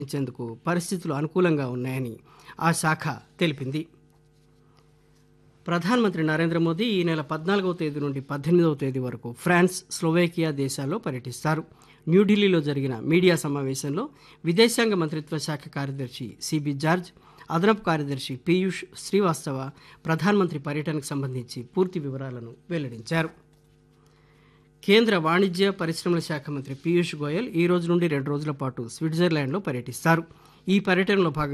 ఇచ్చేందుకు పరిస్థితులు అనుకూలంగా ఉన్నాయని ఆ శాఖ తెలిపింది ప్రధానమంత్రి నరేంద్ర మోదీ ఈ నెల పద్నాలుగవ తేదీ నుండి పద్దెనిమిదవ తేదీ వరకు ఫ్రాన్స్ స్లోవేకియా దేశాల్లో పర్యటిస్తారు న్యూఢిల్లీలో జరిగిన మీడియా సమావేశంలో విదేశాంగ మంత్రిత్వ శాఖ కార్యదర్శి సిబి జార్జ్ అదనపు కార్యదర్శి పీయూష్ శ్రీవాస్తవ ప్రధానమంత్రి పర్యటనకు సంబంధించి పూర్తి వివరాలను వెల్లడించారు కేంద్ర వాణిజ్య పరిశ్రమల శాఖ మంత్రి పీయూష్ గోయల్ ఈ రోజు నుండి రెండు రోజుల పాటు స్విట్జర్లాండ్లో పర్యటిస్తారు ఈ పర్యటనలో భాగంగా